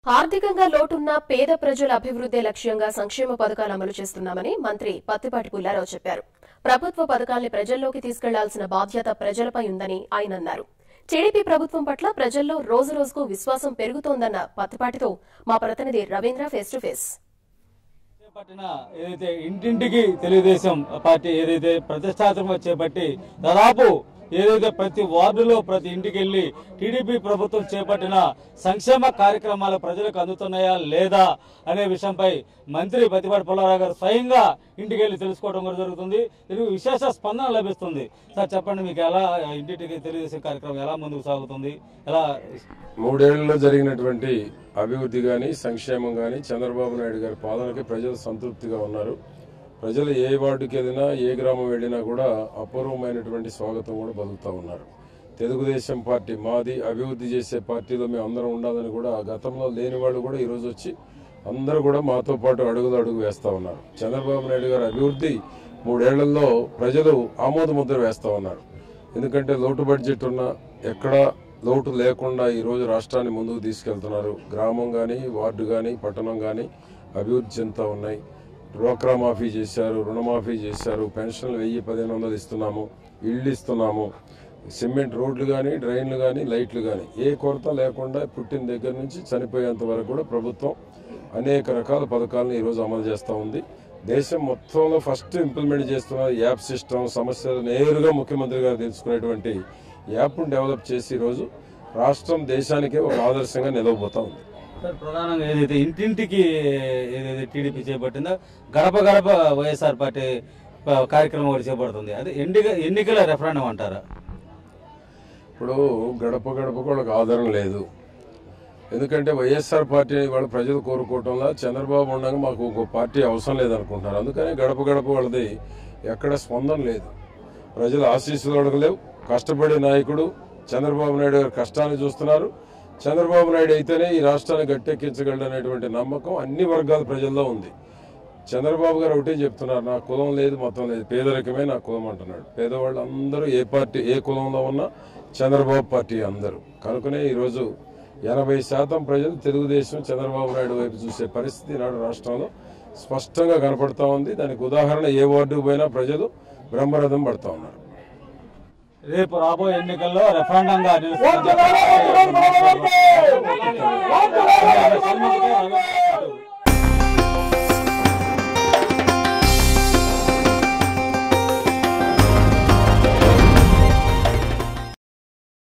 ఆర్థికంగా లోటున్న పేద ప్రజల అభివృద్ధి లక్ష్యంగా సంక్షేమ పథకాలు అమలు చేస్తున్నామని మంత్రి పత్తిపాటి పుల్లారావు చెప్పారు ప్రభుత్వ పథకాల్ని ప్రజల్లోకి తీసుకెళ్లాల్సిన బాధ్యత ప్రజలపై ఉందని ఆయన అన్నారు టీడీపీ ప్రభుత్వం పట్ల ప్రజల్లో రోజు రోజుకు విశ్వాసం పెరుగుతోందన్న పత్తిపాటితో మా ప్రతినిధి రవీంద్ర ఫేస్ టు ఫేస్ చేపట్టిన ఏదైతే ఇంటింటికి తెలుగుదేశం పార్టీ ఏదైతే ప్రతిష్టాత్మకంగా చేపట్టి దాదాపు ఏదైతే ప్రతి వార్డులో ప్రతి ఇంటికి వెళ్లి టీడీపీ ప్రభుత్వం చేపట్టిన సంక్షేమ కార్యక్రమాలు ప్రజలకు అందుతున్నాయా లేదా అనే విషయంపై మంత్రి పతిపాటి పుల్లారావు గారు స్వయంగా ఇంటికి వెళ్లి తెలుసుకోవడం కూడా జరుగుతుంది దీనికి విశేష స్పందన లభిస్తుంది సార్ చెప్పండి మీకు ఎలా ఇంటింటికి తెలుగుదేశం కార్యక్రమం ఎలా ముందుకు సాగుతుంది ఎలా మూడేళ్లలో జరిగినటువంటి అభివృద్ధి కానీ సంక్షేమం కానీ చంద్రబాబు నాయుడు గారి పాలనకి ప్రజలు సంతృప్తిగా ఉన్నారు ప్రజలు ఏ వార్డుకి వెళ్ళినా ఏ గ్రామం వెళ్ళినా కూడా అపూర్వమైనటువంటి స్వాగతం కూడా బతుకుతా ఉన్నారు తెలుగుదేశం పార్టీ మాది అభివృద్ధి చేసే పార్టీలో మేము అందరం ఉండాలని కూడా గతంలో లేని వాళ్ళు కూడా ఈరోజు వచ్చి అందరూ కూడా మాతో పాటు అడుగులు అడుగు వేస్తా ఉన్నారు చంద్రబాబు నాయుడు గారి అభివృద్ధి మూడేళ్లలో ప్రజలు ఆమోద ముద్ర వేస్తా ఉన్నారు ఎందుకంటే లోటు బడ్జెట్ ఉన్న ఎక్కడ లోటు లేకుండా ఈరోజు రాష్ట్రాన్ని ముందుకు తీసుకెళ్తున్నారు గ్రామం కానీ వార్డు కానీ పట్టణం కానీ అభివృద్ధి చెందుతూ ఉన్నాయి డ్వాక్రా మాఫీ చేశారు రుణమాఫీ చేశారు పెన్షన్లు వెయ్యి పదిహేను వందలు ఇస్తున్నాము ఇళ్ళు ఇస్తున్నాము సిమెంట్ రోడ్లు కానీ డ్రైన్లు కానీ లైట్లు కానీ ఏ కొరత లేకుండా పుట్టిన దగ్గర నుంచి చనిపోయేంత వరకు కూడా ప్రభుత్వం అనేక రకాల పథకాలను ఈరోజు అమలు చేస్తూ ఉంది దేశం మొత్తంలో ఫస్ట్ ఇంప్లిమెంట్ చేస్తున్న యాప్ సిస్టమ్ సమస్యలు నేరుగా ముఖ్యమంత్రి గారు తెలుసుకునేటువంటి యాప్ను డెవలప్ చేసి ఈరోజు రాష్ట్రం దేశానికే ఒక ఆదర్శంగా నిలవబోతా ఉంది సార్ ప్రధానంగా ఏదైతే ఇంటింటికి ఏదైతే టీడీపీ చేపట్టిందో గడప గడప వైఎస్ఆర్ పార్టీ ప- కార్యక్రమం ఒకటి చేపడుతుంది అదే ఎన్నిక ఎన్నికల రెఫరెండం అంటారా ఇప్పుడు గడప గడపకు వాళ్ళకి ఆదరణ లేదు ఎందుకంటే వైఎస్ఆర్ పార్టీ వాళ్ళ ప్రజలు కోరుకోవటంలో చంద్రబాబు ఉండగా మాకు ఒక పార్టీ అవసరం లేదనుకుంటున్నారు అందుకని గడప గడప వాళ్ళది ఎక్కడ స్పందన లేదు ప్రజలు ఆశీస్సులు అడగలేవు కష్టపడే నాయకుడు చంద్రబాబు నాయుడు గారి కష్టాన్ని చూస్తున్నారు చంద్రబాబు నాయుడు అయితేనే ఈ రాష్ట్రాన్ని గట్టెక్కించగలడు అనేటువంటి నమ్మకం అన్ని వర్గాల ప్రజల్లో ఉంది చంద్రబాబు గారు ఒకటే చెప్తున్నారు నా కులం లేదు మొత్తం లేదు పేదరికమే నా కులం అంటున్నాడు పేదవాళ్ళు అందరూ ఏ పార్టీ ఏ కులంలో ఉన్నా చంద్రబాబు పార్టీ అందరూ కనుకనే ఈరోజు ఎనభై శాతం ప్రజలు తెలుగుదేశం చంద్రబాబు నాయుడు వైపు చూసే పరిస్థితి నాడు రాష్ట్రంలో స్పష్టంగా కనపడతా ఉంది దానికి ఉదాహరణ ఏ వార్డు పోయినా ప్రజలు బ్రహ్మరథం పడతా ఉన్నారు రేపు రాబోయే ఎన్నికల్లో రెఫరెండంగా నిలుస్తుందని చెప్పి